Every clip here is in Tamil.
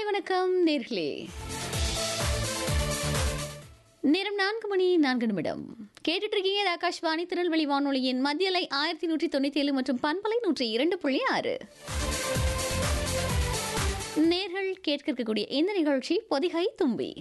வணக்கம் நேர்களே நேரம் நான்கு மணி நான்கு நிமிடம் கேட்டுட்டு இருக்கீங்க இது ஆகாஷ்வாணி திருநெல்வேலி வானொலியின் மத்தியலை ஆயிரத்தி நூற்றி தொண்ணூற்றி ஏழு மற்றும் பண்பலை நூற்றி இரண்டு புள்ளி ஆறு நேர்கள் கேட்க இருக்கக்கூடிய இந்த நிகழ்ச்சி பொதிகை தும்பி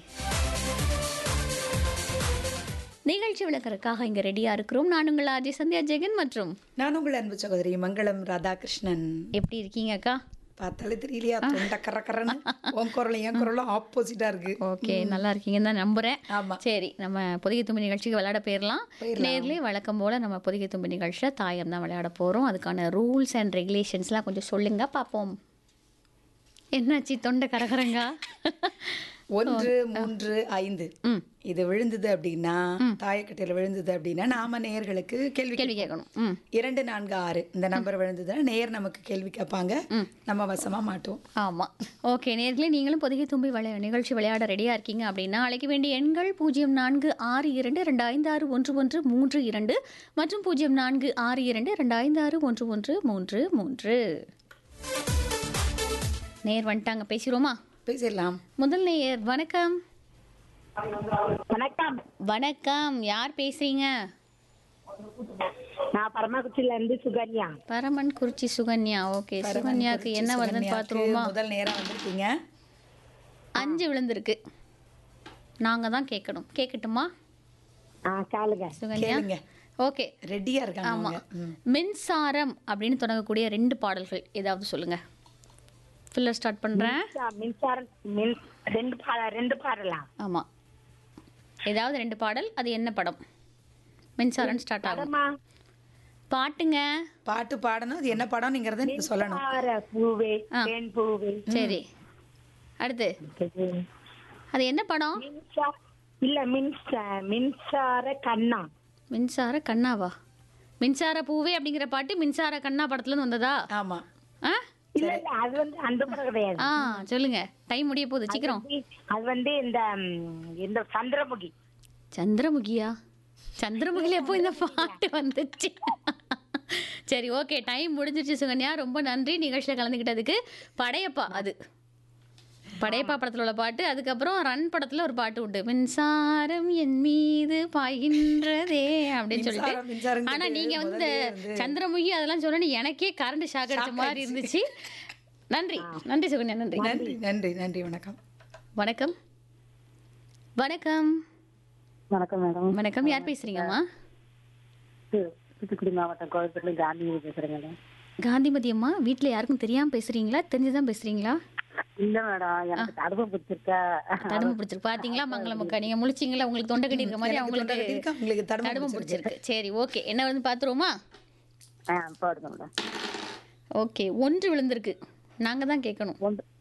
நிகழ்ச்சி விளக்கறதுக்காக இங்க ரெடியா இருக்கிறோம் நான் உங்கள் அஜய் சந்தியா ஜெகன் மற்றும் நான் உங்கள் அன்பு சகோதரி மங்களம் ராதாகிருஷ்ணன் எப்படி இருக்கீங்க அக்கா பார்த்தாலே தெரியலையா தொண்டை கர கரன்னு உன் குரலும் என் குரலும் ஆப்போசிட்டா இருக்கு ஓகே நல்லா இருக்கீங்கன்னு தான் நம்புறேன் ஆமா சரி நம்ம பொதிகை தும்பி நிகழ்ச்சிக்கு விளையாட போயிடலாம் போயிடலாம். நேர்லேயே வழக்கம் போல நம்ம பொதிகை தும்பி நிகழ்ச்சியில் தாயம் தான் விளையாட போகிறோம் அதுக்கான ரூல்ஸ் அண்ட் ரெகுலேஷன்ஸ்லாம் கொஞ்சம் சொல்லுங்க பார்ப்போம் என்னாச்சு தொண்டை கரகரங்கா ஒன்று மூன்று ஐந்து ம் இது விழுந்தது அப்படின்னா தாயக்கட்டையில விழுந்தது அப்படின்னா நாம நேயர்களுக்கு கேள்வி கேள்வி கேட்போம். கேட்கணும் ம் இரண்டு நான்கு ஆறு இந்த நம்பர் விழுந்ததுன்னா நேயர் நமக்கு கேள்வி கேட்பாங்க நம்ம வசமா மாட்டோம் ஆமாம் ஓகே நேர்களே நீங்களும் பொதிகை தும்பி விளையா நிகழ்ச்சி விளையாட ரெடியாக இருக்கீங்க அப்படின்னா அழைக்க வேண்டிய எண்கள் பூஜ்ஜியம் நான்கு ஆறு இரண்டு ரெண்டு ஐந்து ஆறு ஒன்று ஒன்று மூன்று இரண்டு மற்றும் பூஜ்ஜியம் நான்கு ஆறு இரண்டு ரெண்டு ஐந்து ஆறு ஒன்று ஒன்று மூன்று மூன்று நேர் வந்துட்டாங்க பேசிடுவோமா பேசிடலாம் முதல் நேயர் வணக்கம் வணக்கம் வணக்கம் யார் பேசுறீங்க நான் பரமக்குச்சில இருந்து சுகன்யா பரமன் குறிச்சி சுகன்யா ஓகே சுகன்யாக்கு என்ன வருதுன்னு சுகன்யாக்கு பார்த்துருவோமா முதல் நேரம் வந்திருக்கீங்க அஞ்சு விழுந்திருக்கு நாங்கள் தான் கேட்கணும் கேட்கட்டுமா ஆ காலுங்க சுகன்யா கேளுங்க ஓகே ரெடியா இருக்காங்க ஆமா அவங்க ம். மின்சாரம் அப்படின்னு தொடங்கக்கூடிய ரெண்டு பாடல்கள் ஏதாவது சொல்லுங்க ஃபில்லர் ஸ்டார்ட் பண்றேன் மின்சா- மின்சாரம் மின் ரெண்டு பா ரெண்டு பாடலாம் ஆமா ஏதாவது ரெண்டு பாடல் அது என்ன படம் மின்சாரம் ஸ்டார்ட் ஆகும் படமா பாட்டுங்க பாட்டு பாடணும் அது என்ன படம்ங்கிறத நீங்க சொல்லணும் மின்சார பூவே ஆ. தேன் பூவே சரி அடுத்து அது என்ன படம் மின்சா இல்ல மின்சா மின்சார கண்ணா மின்சார கண்ணாவா மின்சார பூவே அப்படிங்கிற பாட்டு மின்சார கண்ணா படத்துல இருந்து வந்ததா ஆமா ஆ இல்ல இல்ல அது வந்து அந்த படம் கிடையாது ஆ சொல்லுங்க டைம் முடிய போகுது சீக்கிரம் அது வந்து இந்த ம், இந்த சந்திரமுகி சந்திரமுகியா சந்திரமுகில எப்போ இந்த பாட்டு வந்துச்சு சரி ஓகே டைம் முடிஞ்சிருச்சு சுகன்யா ரொம்ப நன்றி நிகழ்ச்சியில் கலந்துக்கிட்டதுக்கு படையப்பா அது படையப்பா படத்துல உள்ள பாட்டு அதுக்கப்புறம் ரன் படத்துல ஒரு பாட்டு உண்டு மின்சாரம் என் மீது பாய்கின்றதே அப்படின்னு சொல்லிட்டு மின்சாரம், மின்சாரம் ஆனா நீங்க வந்து முதல்லயே வந்து- சந்திரமுகி அதெல்லாம் சொன்னா எனக்கே கரண்ட் ஷாக் அடிச்ச மாதிரி இருந்துச்சு நன்றி நன்றி சுகன்யா நன்றி நன்றி நன்றி நன்றி வணக்கம் வணக்கம் வணக்கம் வணக்கம் மேடம் வணக்கம் யார் பேசுறீங்கம்மா தூத்துக்குடி மாவட்டம் கோவில்பேட்டில காந்தி பேசுறேன் மேடம் காந்திமதி அம்மா வீட்டில் யாருக்கும் தெரியாம பேசுறீங்களா தெரிஞ்சுதான் பேசுறீங்களா இல்ல மேடம் எனக்கு தடுப்பு பிடிச்சிருக்கா தடுமை பிடிச்சிருக்கு பாத்தீங்களா மங்களமுக்கா நீங்க முழிச்சிங்களா உங்களுக்கு தொண்டை கட்டி இருக்க மாதிரி எனக்கு தொண்டை அவங்களுக்கு கட்டியிருக்கு, அவங்களுக்கு தடுமை தடுமை பிடிச்சிருக்கு சரி ஓகே என்ன வந்து பாத்துருவோமா ஆ போடுங்க மேடம் ஓகே ஒன்று விழுந்திருக்கு நாங்க தான் கேட்கணும் ஒன்று